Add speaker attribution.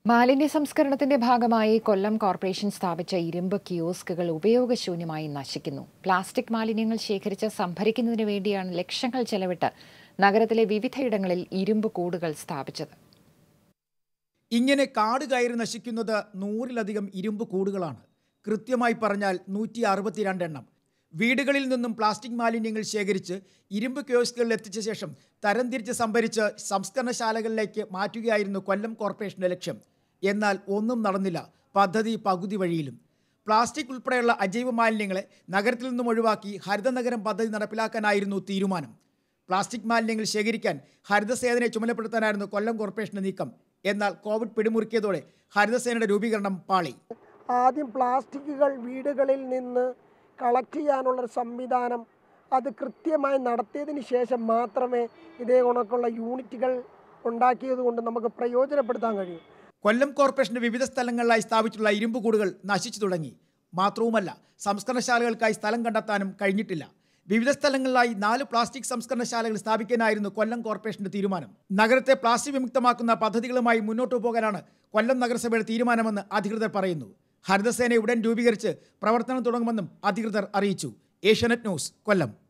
Speaker 1: മാലിന്യ സംസ്കരണത്തിന്റെ ഭാഗമായി കൊല്ലം കോർപ്പറേഷൻ സ്ഥാപിച്ച ഇരുമ്പ് കിയോസ്കുകൾ ഉപയോഗശൂന്യമായി നശിക്കുന്നു പ്ലാസ്റ്റിക് മാലിന്യങ്ങൾ ശേഖരിച്ച് സംഭരിക്കുന്നതിന് വേണ്ടിയാണ് ലക്ഷങ്ങൾ ചെലവിട്ട് നഗരത്തിലെ വിവിധയിടങ്ങളിൽ ഇരുമ്പ് കൂടുകൾ സ്ഥാപിച്ചത്
Speaker 2: ഇങ്ങനെ കാട് കയറി നശിക്കുന്നത് നൂറിലധികം ഇരുമ്പ് കൂടുകളാണ് കൃത്യമായി പറഞ്ഞാൽ നൂറ്റി അറുപത്തിരണ്ട് എണ്ണം വീടുകളിൽ നിന്നും പ്ലാസ്റ്റിക് മാലിന്യങ്ങൾ ശേഖരിച്ച് ഇരുമ്പ് കിയോസ്കുകളിൽ എത്തിച്ച ശേഷം തരംതിരിച്ച് സംഭരിച്ച് സംസ്കരണശാലകളിലേക്ക് മാറ്റുകയായിരുന്നു കൊല്ലം കോർപ്പറേഷന്റെ ലക്ഷ്യം എന്നാൽ ഒന്നും നടന്നില്ല പദ്ധതി പകുതി വഴിയിലും പ്ലാസ്റ്റിക് ഉൾപ്പെടെയുള്ള അജൈവ മാലിന്യങ്ങളെ നഗരത്തിൽ നിന്നും ഒഴിവാക്കി ഹരിതനഗരം പദ്ധതി നടപ്പിലാക്കാനായിരുന്നു തീരുമാനം പ്ലാസ്റ്റിക് മാലിന്യങ്ങൾ ശേഖരിക്കാൻ ഹരിതസേനയെ ചുമതലപ്പെടുത്താനായിരുന്നു കൊല്ലം കോർപ്പറേഷന്റെ നീക്കം എന്നാൽ കോവിഡ് പിടിമുറുക്കിയതോടെ ഹരിതസേനയുടെ രൂപീകരണം പാളി
Speaker 3: ആദ്യം പ്ലാസ്റ്റിക്കുകൾ വീടുകളിൽ നിന്ന് കളക്ട് ചെയ്യാനുള്ളൊരു സംവിധാനം അത് കൃത്യമായി നടത്തിയതിന് ശേഷം മാത്രമേ ഇതേ കണക്കുള്ള യൂണിറ്റുകൾ ഉണ്ടാക്കിയത് കൊണ്ട് നമുക്ക് പ്രയോജനപ്പെടുത്താൻ കഴിയും
Speaker 2: കൊല്ലം കോർപ്പറേഷന്റെ വിവിധ സ്ഥലങ്ങളിലായി സ്ഥാപിച്ചിട്ടുള്ള ഇരുമ്പ് കൂടുകൾ നശിച്ചു തുടങ്ങി മാത്രവുമല്ല സംസ്കരണശാലകൾക്കായി സ്ഥലം കണ്ടെത്താനും കഴിഞ്ഞിട്ടില്ല വിവിധ സ്ഥലങ്ങളിലായി നാല് പ്ലാസ്റ്റിക് സംസ്കരണശാലകൾ സ്ഥാപിക്കാനായിരുന്നു കൊല്ലം കോർപ്പറേഷന്റെ തീരുമാനം നഗരത്തെ പ്ലാസ്റ്റിക് വിമുക്തമാക്കുന്ന പദ്ധതികളുമായി മുന്നോട്ടു പോകാനാണ് കൊല്ലം നഗരസഭയുടെ തീരുമാനമെന്ന് അധികൃതർ പറയുന്നു ഹരിതസേന ഉടൻ രൂപീകരിച്ച് പ്രവർത്തനം തുടങ്ങുമെന്നും അധികൃതർ അറിയിച്ചു ഏഷ്യാനെറ്റ് ന്യൂസ് കൊല്ലം